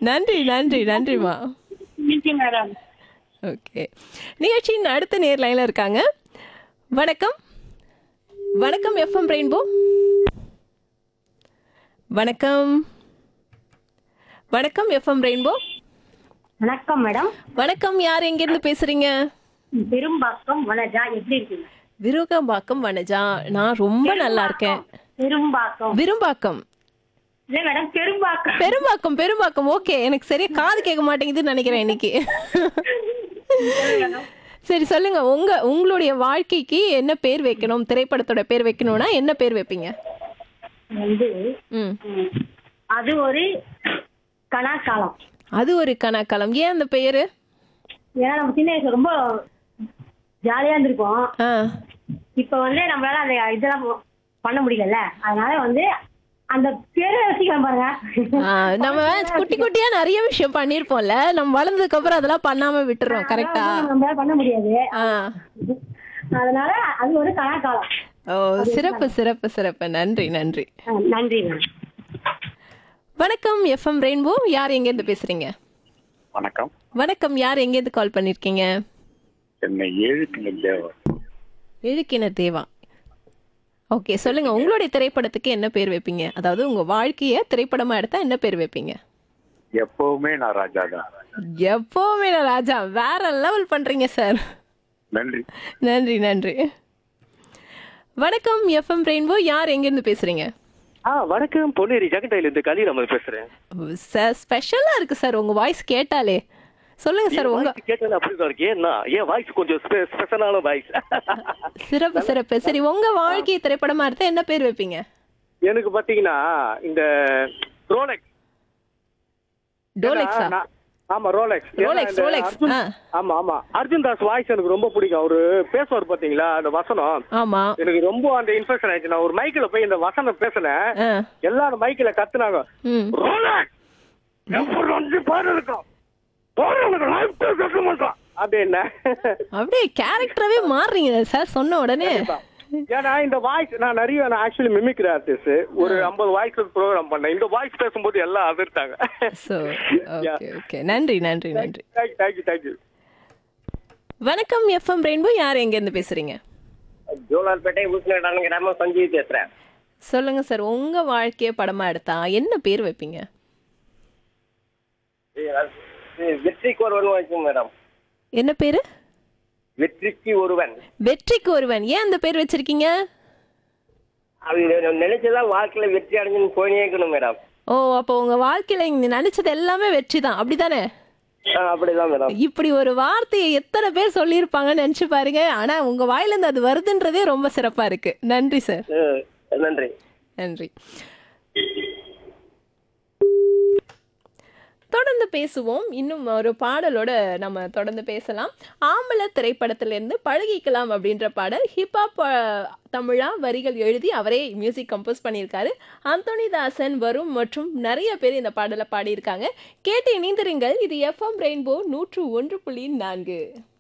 நன்றி நன்றி நன்றிம்மா நன்றி மேடம் ஓகே நிகழ்ச்சியின் அடுத்த நேர் லைன்ல இருக்காங்க வணக்கம் வணக்கம் எஃப்எம் ரெயின்போ வணக்கம் வணக்கம் எஃப்எம் ரெயின்போ வணக்கம் மேடம் வணக்கம் யார் எங்கிருந்து பேசுறீங்க பெரும்பாக்கம் வனஜா எப்படி இருக்கீங்க விருகம்பாக்கம் வனஜா நான் ரொம்ப நல்லா இருக்கேன் பெரும்பாக்கம் விரும்பாக்கம் இல்ல மேடம் பெரும்பாக்கம் பெரும்பாக்கம் பெரும்பாக்கம் ஓகே எனக்கு சரியா காது கேட்க மாட்டேங்குதுன்னு நினைக்கிறேன் இன்னைக்கு சரி சொல்லுங்க உங்க உங்களுடைய வாழ்க்கைக்கு என்ன பேர் வைக்கணும் திரைப்படத்தோட பேர் வைக்கணும்னா என்ன பேர் வைப்பீங்க வந்து ம் ம், அது ஒரு கலாக்காலம் அது ஒரு கணக்காலம் ஏன் அந்த பெயரு ஏன்னா நம்ம சின்ன வயசுல ரொம்ப ஜாலியா இருந்திருப்போம் ஆ இப்ப வந்து நம்மளால அந்த இதெல்லாம் பண்ண முடியல அதனால வந்து அந்த பேரை வச்சுக்கலாம் பாருங்க ஆ, நம்ம குட்டி குட்டியா நிறைய விஷயம் பண்ணிருப்போம்ல நம்ம வளர்ந்ததுக்கு அப்புறம் அதெல்லாம் பண்ணாம விட்டுறோம் கரெக்டா நம்மளால பண்ண முடியாது ஆ அதனால அது ஒரு கலாக்காலம் ஓ சிறப்பு சிறப்பு சிறப்பு நன்றி நன்றி ஆ, நன்றி மேம் வணக்கம் எஃப்எம் ரெயின்போ யார் எங்கேருந்து பேசுறீங்க வணக்கம் வணக்கம் யார் எங்கேருந்து கால் பண்ணிருக்கீங்க சென்னை ஏழு கிளை தேவர் எழுக்கினர் தேவா ஓகே சொல்லுங்க உங்களுடைய திரைப்படத்துக்கு என்ன பேர் வைப்பீங்க அதாவது உங்க வாழ்க்கைய திரைப்படமா எடுத்தா என்ன பேர் வைப்பீங்க எப்பவுமே நான் ராஜா தான் எப்பவுமே நான் ராஜா வேற லெவல் பண்றீங்க சார் நன்றி நன்றி நன்றி வணக்கம் எஃப்எம் ரெயின்போ யார் எங்கேருந்து பேசுறீங்க ஆ வணக்கம் பொன்னேரி ஜெகண்டையில இருந்து கலி நம்ம பேசுறேன் சார் ஸ்பெஷலா இருக்கு சார் உங்க வாய்ஸ் கேட்டாலே சொல்லுங்க சார் உங்க வாய்ஸ் கேட்டது அப்படிதான் இருக்கு ஏன்னா என் வாய்ஸ் கொஞ்சம் ஸ்பெ- ஸ்பெஷலான வாய்ஸ் சிறப்பு சிறப்பு சரி உங்க வாழ்க்கை திரைப்படமா எடுத்தா என்ன பேர் வைப்பீங்க எனக்கு பாத்தீங்கன்னா இந்த ரோலெக்ஸ் டோலெக்ஸா ஏன்னா, நான்- ஆமா ரோலெக்ஸ் ஏன்னா ரோலெக்ஸ், இந்த ரோலெக்ஸ், அர்ஜுன்- ஆ. ஆமா ஆமா அர்ஜுன் தாஸ் வாய்ஸ் எனக்கு ரொம்ப பிடிக்கும் அவரு பேசுவார் பாத்தீங்களா அந்த வசனம் ஆமா எனக்கு ரொம்ப அந்த இன்ஃபெக்ஷன் ஆயிடுச்சு நான் ஒரு மைக்கில் போய் இந்த வசனம் பேசினேன் ஆ. எல்லாரும் மைக்கில் கத்துனாங்க ம் ரோலெக்ஸ் எப்படி வந்து பாரு இருக்கும் போறவனுக்கு லைஃப் பேச மாட்டான் அப்படின்னு அப்படியே கேரக்டராவே மாறுறீங்க சார் சொன்ன உடனே ஏன்னா இந்த வாய்ஸ் நான் நிறைய நான் ஆக்சுவலி மிமிக்ரி ஆர்டிஸ்ட் ஒரு ஐம்பது வாய்ஸ் ப்ரோக்ராம் பண்ணேன் இந்த வாய்ஸ் பேசும்போது எல்லாம் அதிர்த்தாங்க ஸோ ஓகே ஓகே நன்றி நன்றி நன்றி தேங்க்யூ தேங்க்யூ தேங்க்யூ வணக்கம் எஃப்எம் ரெயின்போ யார் எங்கேருந்து பேசுறீங்க ஜோலார்பேட்டை ஊசுநேட்டான கிராமம் சஞ்சீவ் பேசுறேன் சொல்லுங்க சார் உங்க வாழ்க்கைய படமா எடுத்தா என்ன பேர் வைப்பீங்க இது வெற்றிக்கு ஒருவன் வைக்கும் மேடம் என்ன பேரு வெற்றிக்கு ஒருவன் வெற்றிக்கு ஒருவன் ஏன் அந்த பேர் வச்சிருக்கீங்க அது நினைச்சதான் வாழ்க்கையில வெற்றி அடைஞ்சுன்னு போயினே இருக்கணும் மேடம் ஓ அப்போ உங்க வாழ்க்கையில நீங்க நினைச்சது எல்லாமே வெற்றி தான் அப்படிதானே ஆ, அப்படிதான் மேடம் இப்படி ஒரு வார்த்தையை எத்தனை பேர் சொல்லியிருப்பாங்கன்னு நினைச்சு பாருங்க ஆனா உங்க வாயில இருந்து அது வருதுன்றதே ரொம்ப சிறப்பா இருக்கு நன்றி சார் அஹ், நன்றி நன்றி தொடர்ந்து பேசுவோம் இன்னும் ஒரு பாடலோட நம்ம தொடர்ந்து பேசலாம் ஆம்பள திரைப்படத்திலிருந்து பழகிக்கலாம் அப்படின்ற பாடல் ஹிப்ஹாப் அஹ், தமிழா வரிகள் எழுதி அவரே மியூசிக் கம்போஸ் பண்ணியிருக்காரு அந்தோனிதாசன் வரும் மற்றும் நிறைய பேர் இந்த பாடலை பாடியிருக்காங்க கேட்டு இணைந்திருங்கள் இது எஃப்எம் ரெயின்போ நூற்று ஒன்று புள்ளி நான்கு